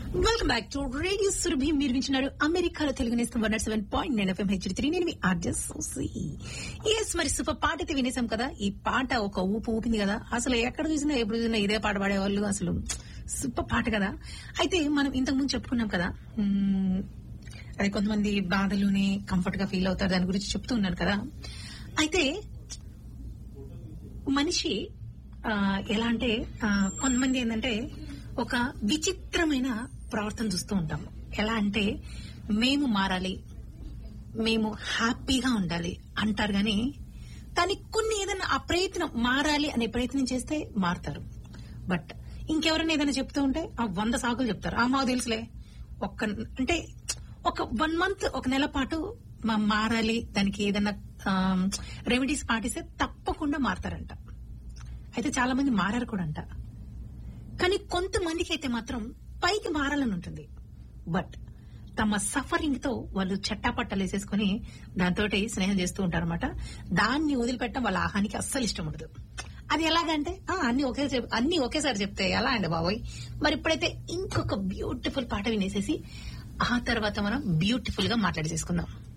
welcome back to radio Surabhi మీరు వింటున్నారు అమెరికాలో తెలుగు నేస్తం one seven point nine FM H three నేను మీ ఆర్జెస్ ఎస్ మరి సూపర్ పాట అయితే వినేసాం కదా ఈ పాట ఒక ఊపు ఊపింది కదా అసలు ఎక్కడ చూసినా ఎప్పుడు చూసినా ఇదే పాట పాడేవాళ్ళు అసలు సూపర్ పాట కదా అయితే మనం ఇంతకు ముందు చెప్పుకున్నాం కదా మ్మ్, అదే కొంతమంది బాధలోనే కంఫర్ట్ గా ఫీల్ అవుతారు దాని గురించి చెప్తూ ఉన్నాను కదా అయితే మనిషి ఆ, ఎలా అంటే ఆ, కొంతమంది ఏంటంటే ఒక విచిత్రమైన ప్రవర్తన చూస్తూ ఉంటాము ఎలా అంటే మేము మారాలి మేము హ్యాపీగా ఉండాలి అంటారు గాని కానీ కొన్ని ఏదైనా ఆ ప్రయత్నం మారాలి అనే ప్రయత్నం చేస్తే మారుతారు బట్ ఇంకెవరైనా ఏదైనా చెప్తూ ఉంటే ఆ వంద సాకులు చెప్తారు ఆ మాకు తెలుసులే ఒక్క అంటే ఒక వన్ మంత్ ఒక నెల పాటు మా- మారాలి దానికి ఏదైనా రెమెడీస్ పాటిస్తే తప్పకుండా మారతారంట అయితే చాలా మంది మారారు కూడా అంట కానీ కొంతమందికి అయితే మాత్రం పైకి మారాలని ఉంటుంది బట్ తమ సఫరింగ్ తో వాళ్ళు చట్టాపట్టలు వేసేసుకుని దాంతో స్నేహం చేస్తూ ఉంటారన్నమాట దాన్ని వదిలిపెట్టడం వాళ్ళ ఆహానికి అస్సలు ఇష్టం ఉండదు అది ఎలాగంటే ఆ, అన్ని ఒకే అన్ని ఒకేసారి చెప్తే ఎలా అండి బాబోయ్ మరి ఇప్పుడైతే ఇంకొక బ్యూటిఫుల్ పాట వినేసేసి ఆ తర్వాత మనం బ్యూటిఫుల్ గా మాట్లాడి చేసుకుందాం